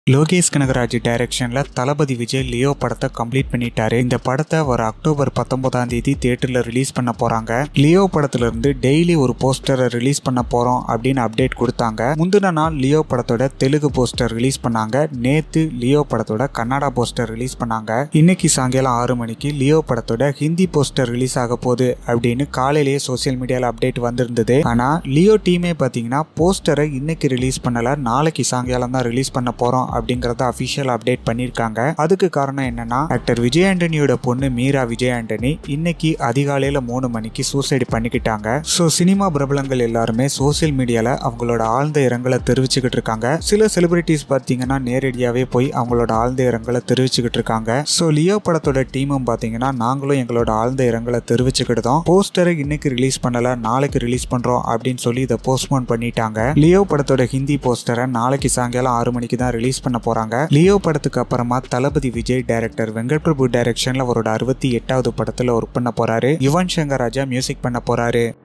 லோகேஷ் கனகராஜ் டைரக்ஷனில் தளபதி விஜய் லியோ படத்தை கம்ப்ளீட் பண்ணிட்டாரு இந்த படத்தை வர அக்டோபர் பத்தொன்பதாம் தேதி தியேட்டரில் ரிலீஸ் பண்ண போறாங்க லியோ படத்துல இருந்து டெய்லி ஒரு போஸ்டரை ரிலீஸ் பண்ண போறோம் அப்படின்னு அப்டேட் கொடுத்தாங்க முந்தின நாள் லியோ படத்தோட தெலுங்கு போஸ்டர் ரிலீஸ் பண்ணாங்க நேத்து லியோ படத்தோட கன்னடா போஸ்டர் ரிலீஸ் பண்ணாங்க இன்னைக்கு சாயங்காலம் ஆறு மணிக்கு லியோ படத்தோட ஹிந்தி போஸ்டர் ரிலீஸ் ஆக போகுது அப்படின்னு காலையிலேயே சோசியல் மீடியாவில் அப்டேட் வந்திருந்தது ஆனா லியோ டீமே பார்த்தீங்கன்னா போஸ்டரை இன்னைக்கு ரிலீஸ் பண்ணல நாளைக்கு சாயங்காலம் தான் ரிலீஸ் பண்ண போறோம் அப்படிங்கறத அபிஷியல் அப்டேட் பண்ணியிருக்காங்க அதுக்கு காரணம் என்னன்னா ஆக்டர் விஜய் ஆண்டனியோட பொண்ணு மீரா விஜய் ஆண்டனி இன்னைக்கு அதிகாலையில மூணு மணிக்கு சூசைட் பண்ணிக்கிட்டாங்க ஸோ சினிமா பிரபலங்கள் எல்லாருமே சோசியல் மீடியால அவங்களோட ஆழ்ந்த இரங்கலை தெரிவிச்சுக்கிட்டு இருக்காங்க சில செலிபிரிட்டிஸ் பார்த்தீங்கன்னா நேரடியாகவே போய் அவங்களோட ஆழ்ந்த இரங்கலை தெரிவிச்சுக்கிட்டு இருக்காங்க ஸோ லியோ படத்தோட டீமும் பார்த்தீங்கன்னா நாங்களும் எங்களோட ஆழ்ந்த இரங்கலை தெரிவிச்சுக்கிட்டோம் போஸ்டரை இன்னைக்கு ரிலீஸ் பண்ணல நாளைக்கு ரிலீஸ் பண்றோம் அப்படின்னு சொல்லி இதை போஸ்ட்போன் பண்ணிட்டாங்க லியோ படத்தோட ஹிந்தி போஸ்டரை நாளைக்கு சாயங்காலம் ஆறு மணிக்கு தான் ரிலீஸ் பண்ண போறாங்க லியோ படத்துக்கு அப்புறமா தளபதி விஜய் டைரக்டர் வெங்கட் பிரபு டைரக்ஷன்ல அவரோட அறுபத்தி எட்டாவது படத்துல ஒர்க் பண்ண போறாரு யுவன் சங்கர் ராஜா மியூசிக் பண்ண போறாரு